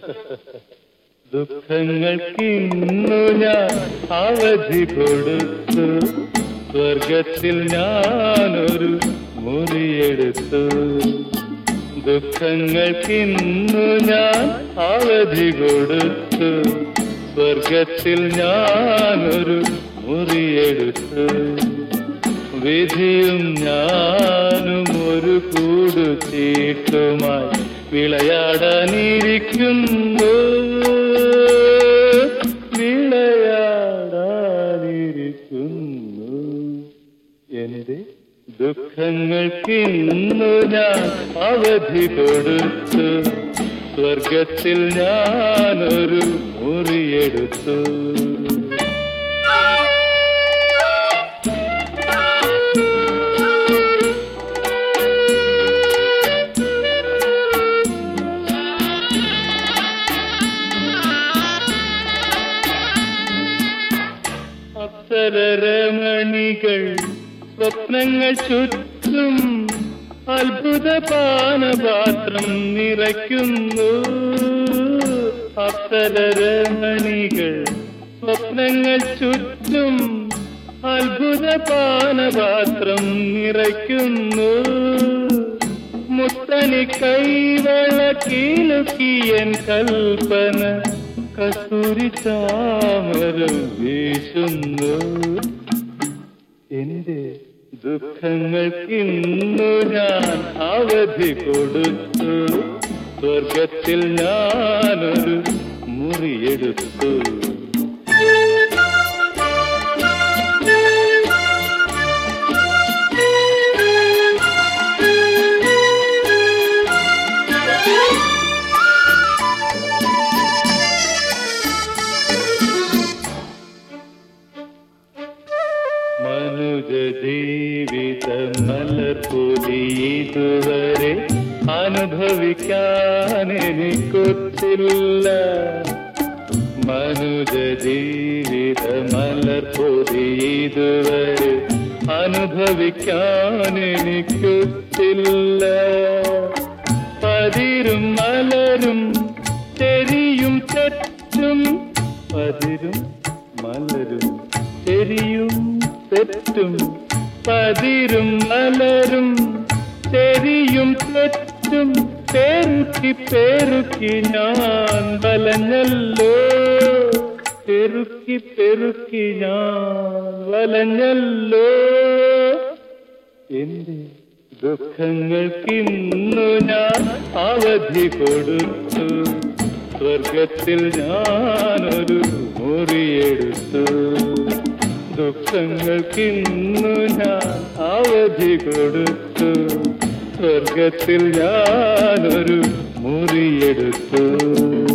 ദുഃഖങ്ങൾക്കിന്നു ഞാൻ അവധി കൊടുത്തു സ്വർഗത്തിൽ ഞാനൊരു മുറിയെടുത്തു ദുഃഖങ്ങൾക്കിന്നു ഞാൻ അവധി കൊടുത്തു സ്വർഗത്തിൽ ഞാനൊരു മുറിയെടുത്തു വിധിയും ഞാനും ഒരു കൂടു ചീട്ടുമായി വിളയാടാനിരിക്കുന്നു വിളയാടാനിരിക്കുന്നു എന്റെ ദുഃഖങ്ങൾക്കിന്നു ഞാൻ അവധി കൊടുത്തു സ്വർഗത്തിൽ ഞാനൊരു മുറിയെടുത്തു അപ്സരമണികൾ സ്വപ്നങ്ങൾ ചുറ്റും അത്ഭുത പാനപാത്രം നിറയ്ക്കുന്നു അപ്സരമണികൾ സ്വപ്നങ്ങൾ ചുറ്റും അത്ഭുത പാനപാത്രം നിറയ്ക്കുന്നു മുത്തനി കൈവളക്കിലുക്കിയൻ കൽപ്പന കസ്തൂരി ചാമരം വീശുന്നു എന്റെ ദുഃഖങ്ങൾക്കിന്നു ഞാൻ അവധി കൊടുത്തു സ്വർഗത്തിൽ ഞാനൊരു മുറിയെടുത്തു മനുജ ജീവിത മലർപ്പൊലി ഇതുവരെ അനുഭവിക്കാൻ എനിക്കൊത്തില്ല മനുജ ജീവിത മലർപ്പൊലി ഇതുവരെ അനുഭവിക്കാൻ എനിക്കൊത്തില്ല പതിരും മലരും തെരിയും തെറ്റും പതിരും മലരും തെരിയും തെറ്റും പതിരും മലരും തെരിയും തെറ്റും പെരുക്കി പെരുക്കി ഞാൻ വലഞ്ഞല്ലോ പെരുക്കി പെരുക്കി ഞാൻ വലഞ്ഞല്ലോ എന്റെ ദുഃഖങ്ങൾക്കിന്നു ഞാൻ അവധി കൊടുത്തു സ്വർഗത്തിൽ ഞാനൊരു മുറിയെടുത്തു ദുഃഖങ്ങൾക്കിന്നു ഞാൻ അവധി കൊടുത്തു സ്വർഗത്തിൽ ഞാനൊരു മുറിയെടുത്തു